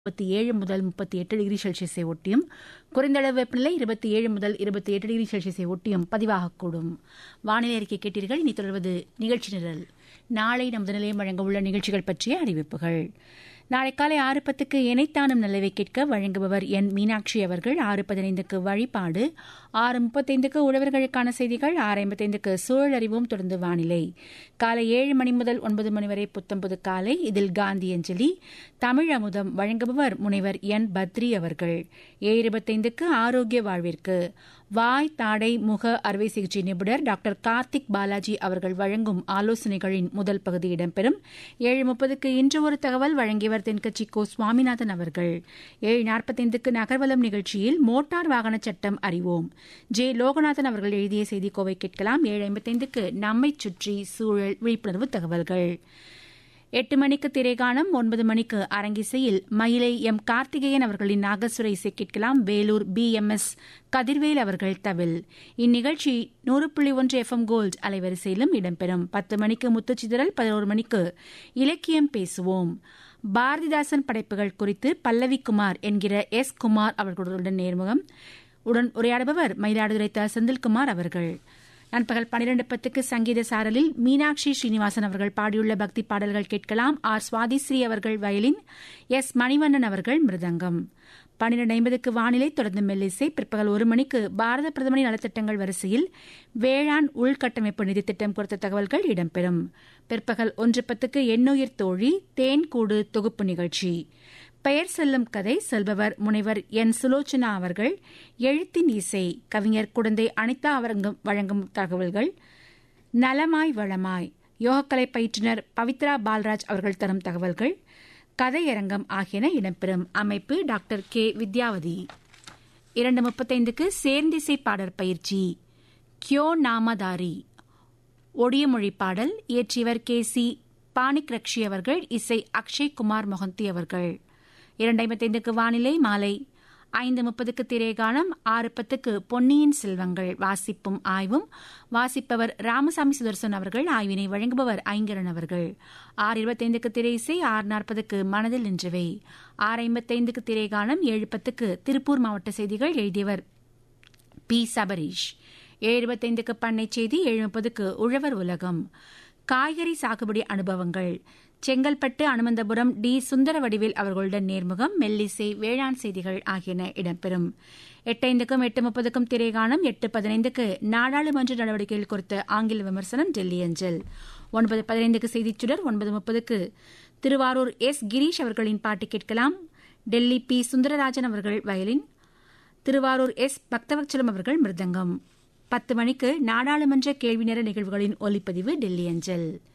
முப்பத்தி ஏழு முதல் முப்பத்தி எட்டு டிகிரி செல்சியஸை ஒட்டியும் குறைந்த அளவு வெப்பநிலை இருபத்தி ஏழு முதல் இருபத்தி எட்டு டிகிரி செல்சியஸை ஒட்டியும் பதிவாகக்கூடும் வானிலை அறிக்கை கேட்டீர்கள் இனி தொடர்வது நிகழ்ச்சி நிரல் நாளை நமது நிலையம் வழங்க உள்ள நிகழ்ச்சிகள் பற்றிய அறிவிப்புகள் நாளை காலை ஆறு பத்துக்கு இணைத்தானும் நல்லவை கேட்க வழங்குபவர் என் மீனாட்சி அவர்கள் ஆறு பதினைந்துக்கு வழிபாடு ஆறு முப்பத்தைந்துக்கு உழவர்களுக்கான செய்திகள் ஆறு ஐம்பத்தைந்துக்கு சூழல் அறிவும் தொடர்ந்து வானிலை காலை ஏழு மணி முதல் ஒன்பது மணி வரை புத்தம்புது காலை இதில் காந்தி அஞ்சலி தமிழ் அமுதம் வழங்குபவர் முனைவர் என் பத்ரி அவர்கள் ஏழு இருபத்தைந்துக்கு ஆரோக்கிய வாழ்விற்கு வாய் தாடை முக அறுவை சிகிச்சை நிபுணர் டாக்டர் கார்த்திக் பாலாஜி அவர்கள் வழங்கும் ஆலோசனைகளின் முதல் பகுதி இடம்பெறும் ஏழு முப்பதுக்கு இன்று ஒரு தகவல் வழங்கியவர் தென்கட்சி கோ சுவாமிநாதன் அவர்கள் ஏழு நாற்பத்தைந்துக்கு நகர்வலம் நிகழ்ச்சியில் மோட்டார் வாகன சட்டம் அறிவோம் ஜே லோகநாதன் அவர்கள் எழுதிய செய்திக்கோவை கேட்கலாம் ஏழு ஐம்பத்தைந்துக்கு நம்மை சுற்றி சூழல் விழிப்புணர்வு தகவல்கள் எட்டு மணிக்கு திரைகாணம் ஒன்பது மணிக்கு அரங்கிசையில் மயிலை எம் கார்த்திகேயன் அவர்களின் நாகசுர இசை கேட்கலாம் Vellore P M S Kathirvel அவர்கள் தவில் இந்நிகழ்ச்சி நூறு புள்ளி ஒன்று எஃப் எம் கோல்ட் அலைவரிசையிலும் இடம்பெறும் பத்து மணிக்கு முத்துச்சிதறல் பதினோரு மணிக்கு இலக்கியம் பேசுவோம் பாரதிதாசன் படைப்புகள் குறித்து பல்லவி குமார் என்கிற எஸ் குமார் அவர்களுடன் நேர்முகம் உடன் உரையாடுபவர் மயிலாடுதுறை த செந்தில்குமார் அவர்கள் நண்பகல் பனிரெண்டு பத்துக்கு சங்கீத சாரலில் மீனாட்சி ஸ்ரீனிவாசன் அவர்கள் பாடியுள்ள பக்தி பாடல்கள் கேட்கலாம் ஆர் சுவாதிஸ்ரீ அவர்கள் வயலின் எஸ் மணிவண்ணன் அவர்கள் மிருதங்கம் பன்னிரண்டு ஐம்பதுக்கு வானிலை தொடர்ந்து மெல்லிசை பிற்பகல் ஒரு மணிக்கு பாரத பிரதமரின் நலத்திட்டங்கள் வரிசையில் வேளாண் உள்கட்டமைப்பு நிதி திட்டம் குறித்த தகவல்கள் இடம்பெறும் பிற்பகல் ஒன்று பத்துக்கு எண்ணுயிர் தோழி தேன்கூடு தொகுப்பு நிகழ்ச்சி பெயர் செல்லும் கதை சொல்பவர் முனைவர் என் சுலோச்சனா அவர்கள் எழுத்தின் இசை கவிஞர் குழந்தை அனிதா அவரங்கம் வழங்கும் தகவல்கள் நலமாய் வளமாய் யோகக்கலை பயிற்றுனர் பவித்ரா பால்ராஜ் அவர்கள் தரும் தகவல்கள் கதையரங்கம் ஆகியன இடம்பெறும் அமைப்பு டாக்டர் கே வித்யாவதி இரண்டு முப்பத்தைந்துக்கு சேர்ந்திசை பாடற் பயிற்சி கியோ நாமதாரி ஒடிய மொழி பாடல் இயற்றியவர் கே சி பாணிக் ரக்ஷி அவர்கள் இசை அக்ஷய் குமார் மொஹந்தி அவர்கள் இரண்டு ஐம்பத்தைந்துக்கு வானிலை மாலை ஐந்து முப்பதுக்கு திரைகாலம் ஆறு பத்துக்கு பொன்னியின் செல்வங்கள் வாசிப்பும் ஆய்வும் வாசிப்பவர் ராமசாமி சுதர்சன் அவர்கள் ஆய்வினை வழங்குபவர் ஐங்கரன் அவர்கள் ஆறு இருபத்தைந்துக்கு திரை இசை ஆறு நாற்பதுக்கு மனதில் நின்றவை ஆறு ஐம்பத்தைந்துக்கு திரைகாலம் ஏழு பத்துக்கு திருப்பூர் மாவட்ட செய்திகள் எழுதியவர் பி சபரீஷ் ஏழு இருபத்தைந்துக்கு பண்ணை செய்தி ஏழு முப்பதுக்கு உழவர் உலகம் காய்கறி சாகுபடி அனுபவங்கள் செங்கல்பட்டு அனுமந்தபுரம் டி சுந்தர வடிவேல் அவர்களுடன் நேர்முகம் மெல்லிசை வேளாண் செய்திகள் ஆகியன இடம்பெறும் எட்டைந்துக்கும் எட்டு முப்பதுக்கும் திரைகாணம் எட்டு பதினைந்துக்கு நாடாளுமன்ற நடவடிக்கைகள் குறித்த ஆங்கில விமர்சனம் டெல்லி அஞ்சல் ஒன்பது பதினைந்துக்கு செய்திச்சுடர் ஒன்பது முப்பதுக்கு திருவாரூர் எஸ் கிரீஷ் அவர்களின் பாட்டு கேட்கலாம் டெல்லி பி சுந்தரராஜன் அவர்கள் வயலின் திருவாரூர் எஸ் பக்தவச்சலம் அவர்கள் மிருதங்கம் பத்து மணிக்கு நாடாளுமன்ற கேள்வி நேர நிகழ்வுகளின் ஒலிப்பதிவு டெல்லி அஞ்சல்